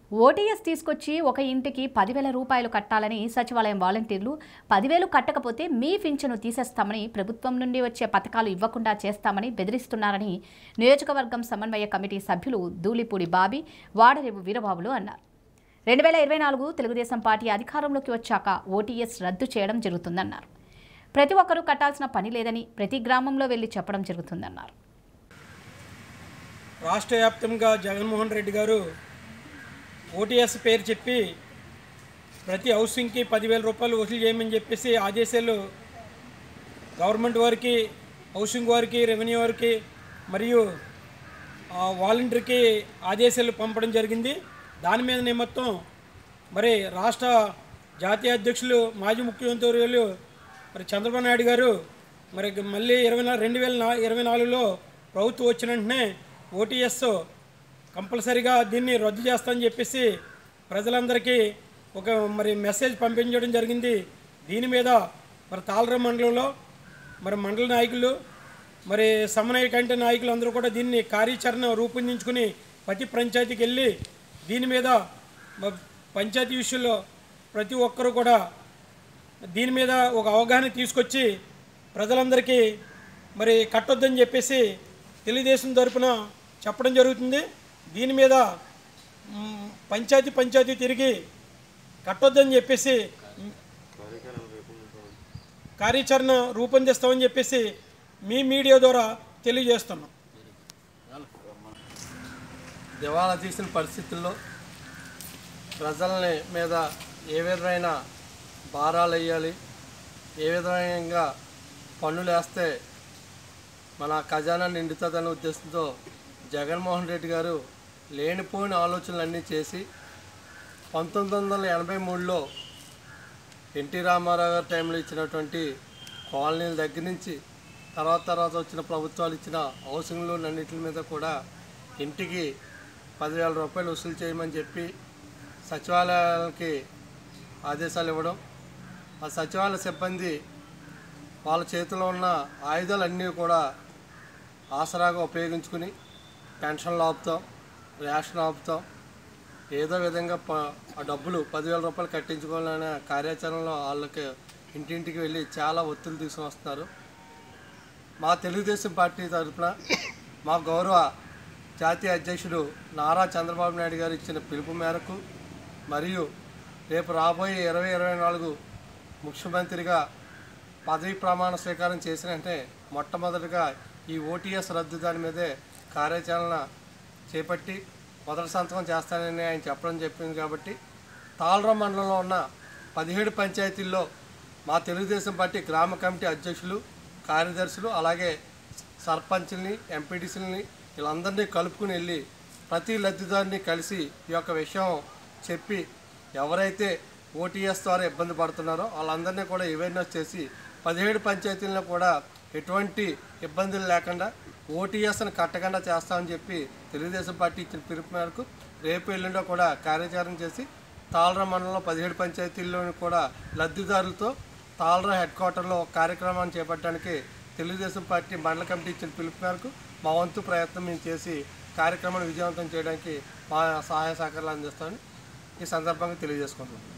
OTS తీసుకొచ్చి ఒక ఇంటికి పదివేల రూపాయలు కట్టాలని సచివాలయం వాలంటీర్లు పదివేలు కట్టకపోతే మీ పింఛను తీసేస్తామని ప్రభుత్వం నుండి వచ్చే పథకాలు ఇవ్వకుండా చేస్తామని బెదిరిస్తున్నారని నియోజకవర్గం సమన్వయ కమిటీ సభ్యులు దూలిపూడి బాబీ వాడరేవు వీరబాబులు అన్నారు రెండు వేల ఇరవై నాలుగు తెలుగుదేశం పార్టీ అధికారంలోకి వచ్చాక ఓటీఎస్ రద్దు చేయడం జరుగుతుందన్నారు ప్రతి ఒక్కరూ కట్టాల్సిన పని లేదని ప్రతి గ్రామంలో వెళ్లి చెప్పడం జరుగుతుందన్నారు రాష్ట్ర వ్యాప్తంగా జగన్మోహన్ రెడ్డి గారు ఓటీఎస్ పేరు చెప్పి ప్రతి హౌసింగ్కి పదివేల రూపాయలు వసూలు చేయమని చెప్పేసి ఆదేశాలు గవర్నమెంట్ వారికి హౌసింగ్ వారికి రెవెన్యూ వారికి మరియు ఆ, వాలంటీర్కి ఆదేశాలు పంపడం జరిగింది దాని మీద నిమిత్తం మరి రాష్ట్ర జాతీయ అధ్యక్షులు మాజీ ముఖ్యమంత్రి మరి చంద్రబాబు నాయుడు గారు మరి మళ్ళీ ఇరవై నా రెండు వేల నా ఇరవై నాలుగులో ప్రభుత్వం వచ్చిన వెంటనే ఓటీఎస్ కంపల్సరీగా దీన్ని రద్దు చేస్తామని చెప్పేసి ప్రజలందరికీ ఒక మరి మెసేజ్ పంపించడం జరిగింది దీని మీద మరి తాళర మండలంలో మరి మండల నాయకులు మరి సమన్వయ కంటే నాయకులు అందరూ కూడా దీన్ని కార్యాచరణ రూపొందించుకుని ప్రతి పంచాయతీకి వెళ్ళి దీని మీద మ- పంచాయతీ విషయంలో ప్రతి ఒక్కరూ కూడా దీని మీద ఒక అవగాహన తీసుకొచ్చి ప్రజలందరికీ మరి కట్టొద్దని చెప్పేసి తెలుగుదేశం తరపున చెప్పడం జరుగుతుంది దీని మీద మ్, పంచాయతీ పంచాయతీ తిరిగి కట్టొద్దని చెప్పేసి మ్, కార్యాచరణ రూపొందిస్తామని చెప్పేసి మీ మీడియా ద్వారా తెలియజేస్తున్నాం దివాలా తీసిన పరిస్థితుల్లో ప్రజలని మీద ఏ విధమైన భారాలు వేయాలి ఏ విధంగా పన్నులు వేస్తే మన ఖజానా నిండుతుందనే ఉద్దేశంతో జగన్మోహన్ రెడ్డి గారు లేనిపోయిన ఆలోచనలన్నీ చేసి పంతొమ్మిది వందల ఎనభై మూడులో ఎన్టీ రామారావు గారి టైంలో ఇచ్చినటువంటి కాలనీల దగ్గర నుంచి తర్వాత తర్వాత వచ్చిన ప్రభుత్వాలు ఇచ్చిన హౌసింగ్ లోన్ అన్నిటి మీద కూడా ఇంటికి పదివేల రూపాయలు వసూలు చేయమని చెప్పి సచివాలయాలకి ఆదేశాలు ఇవ్వడం ఆ సచివాలయ సిబ్బంది వాళ్ళ చేతిలో ఉన్న ఆయుధాలన్నీ కూడా ఆసరాగా ఉపయోగించుకుని పెన్షన్లు ఆపుతాం రేషన్ ఆపుతాం ఏదో విధంగా ప ఆ డబ్బులు పదివేల రూపాయలు కట్టించుకోవాలనే కార్యాచరణలో వాళ్ళకి ఇంటింటికి వెళ్ళి చాలా ఒత్తిడి తీసుకుని వస్తున్నారు మా తెలుగుదేశం పార్టీ తరఫున మా గౌరవ జాతీయ అధ్యక్షుడు నారా చంద్రబాబు నాయుడు గారు ఇచ్చిన పిలుపు మేరకు మరియు రేపు రాబోయే ఇరవై ఇరవై నాలుగు ముఖ్యమంత్రిగా పదవి ప్రమాణ స్వీకారం చేసిన వెంటనే మొట్టమొదటిగా ఈ ఓటీఎస్ రద్దు దాని మీదే కార్యాచరణ చేపట్టి మొదటి సంతకం చేస్తానని ఆయన చెప్పడం చెప్పింది కాబట్టి తాళరం మండలంలో ఉన్న పదిహేడు పంచాయతీల్లో మా తెలుగుదేశం పార్టీ గ్రామ కమిటీ అధ్యక్షులు కార్యదర్శులు అలాగే సర్పంచుల్ని ఎంపీటీసీలని వీళ్ళందరినీ కలుపుకుని వెళ్ళి ప్రతి లబ్ధిదారుని కలిసి ఈ యొక్క విషయం చెప్పి ఎవరైతే ఓటీఎస్ ద్వారా ఇబ్బంది పడుతున్నారో వాళ్ళందరినీ కూడా అవేర్నెస్ చేసి పదిహేడు పంచాయతీలను కూడా ఎటువంటి ఇబ్బందులు లేకుండా ఓటీఎస్ని కట్టకుండా చేస్తామని చెప్పి తెలుగుదేశం పార్టీ ఇచ్చిన పిలుపు మేరకు రేపు ఎల్లుండో కూడా కార్యాచరణ చేసి తాళరా మండలంలో పదిహేడు పంచాయతీల్లోని కూడా లబ్ధిదారులతో తాళరా హెడ్ క్వార్టర్లో ఒక కార్యక్రమాన్ని చేపట్టడానికి తెలుగుదేశం పార్టీ మండల కమిటీ ఇచ్చిన పిలుపు మేరకు మా వంతు ప్రయత్నం మేము చేసి కార్యక్రమాన్ని విజయవంతం చేయడానికి మా సహాయ సహకారాలు అందిస్తామని ఈ సందర్భంగా తెలియజేసుకుంటున్నాం